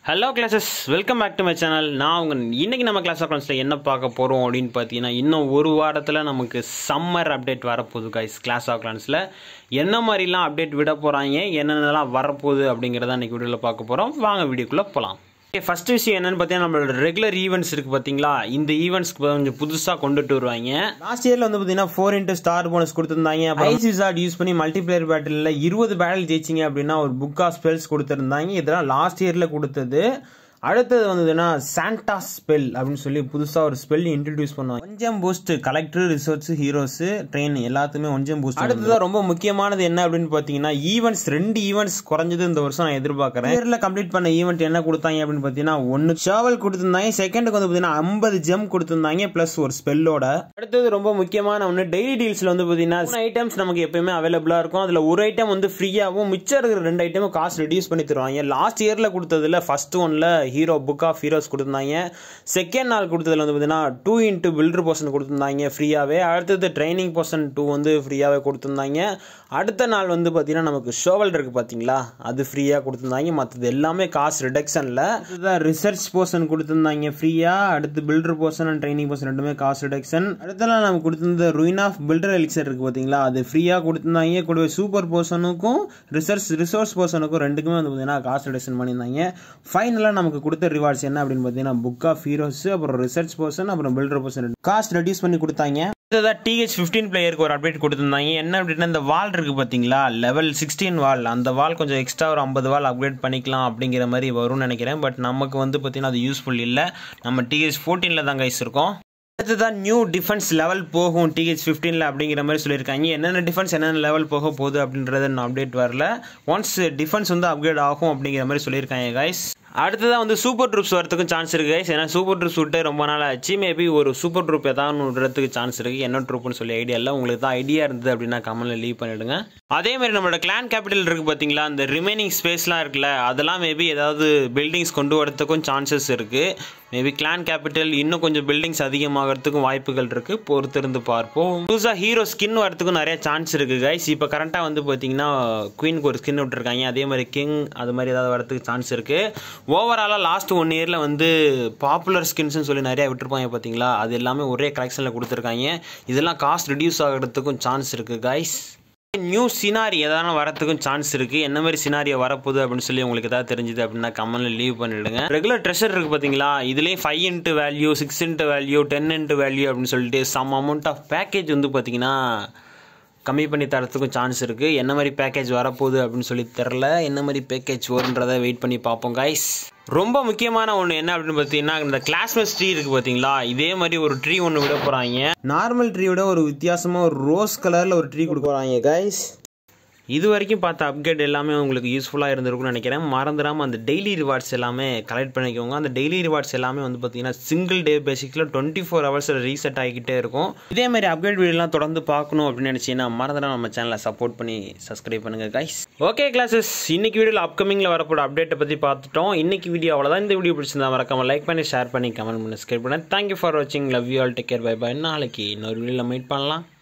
hello clashers welcome back to my channel நான் உங்கள் இன்னைக்கு நம்ம கிளாஸ் அக்கௌண்ட்ஸில் என்ன பார்க்க போகிறோம் அப்படின்னு பார்த்தீங்கன்னா இன்னும் ஒரு வாரத்தில் நமக்கு சம்மர் அப்டேட் வரப்போகுது கைஸ் கிளாஸ் அக்கௌண்ட்ஸில் என்ன மாதிரிலாம் அப்டேட் விட போகிறாங்க என்னென்னலாம் வரப்போகுது அப்படிங்கிறத இன்னைக்கு வீடியோவில் பார்க்க போகிறோம் வாங்க வீடியோக்குள்ளே போகலாம் ஓகே ஃபர்ஸ்ட் விஷயம் என்னன்னு பார்த்தீங்கன்னா நம்மளோட ரெகுலர் ஈவெண்ட்ஸ் இருக்குது பார்த்தீங்களா இந்த ஈவெண்ட்ஸ்க்கு கொஞ்சம் புதுசாக கொண்டுட்டு வருவாங்க லாஸ்ட் இயரில் வந்து பார்த்தீங்கன்னா ஃபோர் இன்ட்டு ஸ்டார் போனஸ் கொடுத்துருந்தாங்க அப்புறம் ஐசி சார்ட் யூஸ் பண்ணி மல்டிபிளேயர் பேட்டிலில் இருபது பேட்டில் ஜெயிச்சிங்க அப்படின்னா ஒரு புக் ஆஃப் ஸ்பெல்ஸ் கொடுத்துருந்தாங்க இதெல்லாம் லாஸ்ட் இயரில் கொடுத்தது அடுத்தது வந்ததுன்னா சாண்டா ஸ்பெல் அப்படின்னு சொல்லி புதுசாக ஒரு ஸ்பெல் இன்ட்ரடியூஸ் பண்ணுவாங்க கொஞ்சம் boost collector resources heroes train எல்லாத்துமே கொஞ்சம் பூஸ்ட் அடுத்தது ரொம்ப முக்கியமானது என்ன அப்படின்னு பார்த்தீங்கன்னா ஈவெண்ட்ஸ் ரெண்டு ஈவெண்ட்ஸ் குறைஞ்சது இந்த வருஷம் நான் எதிர்பார்க்குறேன் இயரில் கம்ப்ளீட் பண்ண ஈவெண்ட் என்ன கொடுத்தாங்க அப்படின்னு பார்த்தீங்கன்னா ஒன்று ஷாவல் கொடுத்துருந்தாங்க செகண்டுக்கு வந்து பார்த்தீங்கன்னா ஐம்பது ஜெம் கொடுத்துருந்தாங்க ப்ளஸ் ஒரு ஸ்பெல்லோட அடுத்தது ரொம்ப முக்கியமான ஒன்று டெய்லி டீல்ஸில் வந்து பார்த்தீங்கன்னா ஐட்டம்ஸ் நமக்கு எப்பயுமே அவைலபிளாக இருக்கும் அதில் ஒரு ஐட்டம் வந்து ஃப்ரீயாகவும் மிச்சம் இருக்கிற ரெண்டு ஐட்டமும் காசு ரெடியூஸ் பண்ணி தருவாங்க லாஸ்ட் இயரில் கொடுத்ததுல ஃபர்ஸ்ட் ஒன்ல ஹீரோ புக் ஆஃப் ஹீரோஸ் கொடுத்துருந்தாங்க செகண்ட் நாள் கொடுத்ததுல வந்து பார்த்தீங்கன்னா டூ இன்ட்டு பில்டர் போர்ஷன் கொடுத்துருந்தாங்க ஃப்ரீயாகவே அடுத்தது ட்ரைனிங் போர்ஷன் டூ வந்து ஃப்ரீயாகவே கொடுத்துருந்தாங்க அடுத்த நாள் வந்து பார்த்தீங்கன்னா நமக்கு ஷோவல் இருக்குது பார்த்தீங்களா அது ஃப்ரீயாக கொடுத்துருந்தாங்க மற்றது எல்லாமே காசு ரிடக்ஷனில் அதுதான் ரிசர்ச் போர்ஷன் கொடுத்துருந்தாங்க ஃப்ரீயாக அடுத்து builder potion and training potion ரெண்டுமே காசு ரிடக்ஷன் அடுத்தலாம் நமக்கு கொடுத்துருந்த ruin ஆஃப் பில்டர் எலிக்சர் இருக்குது பார்த்தீங்களா அது ஃப்ரீயாக கொடுத்துருந்தாங்க கூடவே சூப்பர் போர்ஷனுக்கும் ரிசர்ச் ரிசோர்ஸ் போர்ஷனுக்கும் ரெண்டுக்குமே வந்து பார்த்தீங்கன்னா காசு ரிடக்ஷன் பண்ணியிருந்தாங்க ஃபைனலாக நமக்கு கொடுத்த ரிவார்ட்ஸ் என்ன அப்படின்னு பார்த்தீங்கன்னா புக் ஆஃப் ஹீரோஸ் அப்புறம் ரிசர்ச் போர்ஷன் அப்புறம் பில்டர் போர்ஷன் காஸ்ட் ரெடியூஸ் பண்ணி கொடுத்தாங்க அடுத்ததாக டிஹெச் ஃபிஃப்டீன் பிளேயருக்கு ஒரு அப்டேட் கொடுத்துருந்தாங்க என்ன அப்படின்னா இந்த வால் இருக்குது பார்த்தீங்களா லெவல் சிக்ஸ்டீன் வால் அந்த வால் கொஞ்சம் எக்ஸ்ட்ரா ஒரு ஐம்பது வால் அப்கிரேட் பண்ணிக்கலாம் அப்படிங்கிற மாதிரி வரும்னு நினைக்கிறேன் பட் நமக்கு வந்து பார்த்தீங்கன்னா அது யூஸ்ஃபுல் இல்லை நம்ம டிஹெச் ஃபோர்டீனில் தான் கைஸ் இருக்கோம் அடுத்ததான் நியூ டிஃபென்ஸ் லெவல் போகும் டிஹெச் ஃபிஃப்டீனில் அப்படிங்கிற மாதிரி சொல்லியிருக்காங்க என்னென்ன டிஃபென்ஸ் என்னென்ன லெவல் போக போகுது அப்படின்றத நான் அப்டேட் வரல ஒன்ஸ் டிஃபென்ஸ் வந்து அப்கிரேட் ஆகும் அப்படிங்கிற மாதிரி சொல்லியிருக்காங்க கைஸ் அடுத்ததாக வந்து சூப்பர் ட்ரூப்ஸ் வரதுக்கும் சான்ஸ் இருக்குது கைஸ் ஏன்னா சூப்பர் ட்ரூப்ஸ் விட்டு ரொம்ப நாள் ஆச்சு மேபி ஒரு சூப்பர் ட்ரூப் ஏதாவது விடுறதுக்கு சான்ஸ் இருக்குது என்ன ட்ரூப்னு சொல்லி ஐடியா இல்லை உங்களுக்கு தான் ஐடியா இருந்தது அப்படின்னா கமெண்ட்டில் லீவ் பண்ணிவிடுங்க அதே மாதிரி நம்மளோட கிளான் கேபிட்டல் இருக்குது பார்த்தீங்களா அந்த ரிமைனிங் ஸ்பேஸ்லாம் இருக்குல்ல அதெல்லாம் மேபி ஏதாவது பில்டிங்ஸ் கொண்டு வரதுக்கும் சான்சஸ் இருக்குது மேபி கிளான் கேபிட்டல் இன்னும் கொஞ்சம் பில்டிங்ஸ் அதிகமாகிறதுக்கும் வாய்ப்புகள் இருக்குது பொறுத்திருந்து பார்ப்போம் புதுசாக ஹீரோ ஸ்கின் வரதுக்கும் நிறைய சான்ஸ் இருக்குது கைஸ் இப்போ கரண்ட்டாக வந்து பார்த்தீங்கன்னா குயினுக்கு ஒரு ஸ்கின் விட்டுருக்காங்க அதே மாதிரி கிங் அது மாதிரி ஏதாவது வரதுக்கு சான்ஸ் இருக்குது ஓவராலாக லாஸ்ட் ஒன் இயரில் வந்து பாப்புலர் ஸ்கின்ஸ்னு சொல்லி நிறையா விட்டுருப்பாங்க பார்த்தீங்களா அது எல்லாமே ஒரே கலெக்ஷனில் கொடுத்துருக்காங்க இதெல்லாம் காஸ்ட் ரெடியூஸ் ஆகிறதுக்கும் சான்ஸ் இருக்குது கைஸ் நியூ சினாரி எதாவது வரத்துக்கும் சான்ஸ் இருக்குது என்ன மாதிரி சினாரியோ வரப்போகுது அப்படின்னு சொல்லி உங்களுக்கு ஏதாவது தெரிஞ்சுது அப்படின்னா கமெண்ட்ல லீவ் பண்ணிவிடுங்க ரெகுலர் ட்ரெஷர் இருக்குது பார்த்தீங்களா இதுலேயும் five into value six into value ten into value அப்படின்னு சொல்லிட்டு சம் அமௌண்ட் ஆஃப் பேக்கேஜ் வந்து பார்த்தீங்கன்னா கம்மி பண்ணி தரத்துக்கும் சான்ஸ் இருக்குது என்ன மாதிரி பேக்கேஜ் வரப்போகுது அப்படின்னு சொல்லி தெரில என்ன மாதிரி பேக்கேஜ் வருன்றதை வெயிட் பண்ணி பார்ப்போம் கைஸ் ரொம்ப முக்கியமான ஒன்று என்ன அப்படின்னு பார்த்தீங்கன்னா இந்த கிளாஸ்மேட் ட்ரீ இருக்குது பார்த்தீங்களா இதே மாதிரி ஒரு ட்ரீ ஒன்று விட போகிறாங்க நார்மல் ட்ரீயோட ஒரு வித்தியாசமாக ஒரு ரோஸ் கலரில் ஒரு ட்ரீ கொடுக்க போகிறாங்க கைஸ் இது வரைக்கும் பார்த்த அப்டேட் எல்லாமே உங்களுக்கு யூஸ்ஃபுல்லாக இருந்திருக்கும்னு நினைக்கிறேன் மறந்துடாமல் அந்த டெய்லி ரிவார்ட்ஸ் எல்லாமே கலெக்ட் பண்ணிக்கோங்க அந்த டெய்லி ரிவார்ட்ஸ் எல்லாமே வந்து பார்த்தீங்கன்னா சிங்கிள் டே பேசிக்கில் டுவெண்ட்டி ஃபோர் ஹவர்ஸில் ரீசெட் ஆகிக்கிட்டே இருக்கும் இதே மாதிரி அப்டேட் வீடியோலாம் தொடர்ந்து பார்க்கணும் அப்படின்னு நினச்சிங்கன்னா மறந்துடாம நம்ம சேனலை சப்போர்ட் பண்ணி சப்ஸ்கிரைப் பண்ணுங்கள் கைஸ் ஓகே கிளாஸஸ் இன்னைக்கு வீடியோவில் அப்கமிங்கில் வரப்போட அப்டேட்டை பற்றி பார்த்துட்டோம் இன்னைக்கு வீடியோ அவ்வளோதான் இந்த வீடியோ பிடிச்சிருந்தா மறக்காம லைக் பண்ணி ஷேர் பண்ணி கமெண்ட் பண்ணி சப்ஸ்கிரைப் பண்ணேன் தேங்க்யூ ஃபார் வாட்சிங் love you all take care bye bye நாளைக்கு இன்னொரு வீடியோவில் மீட் பண்ணலாம்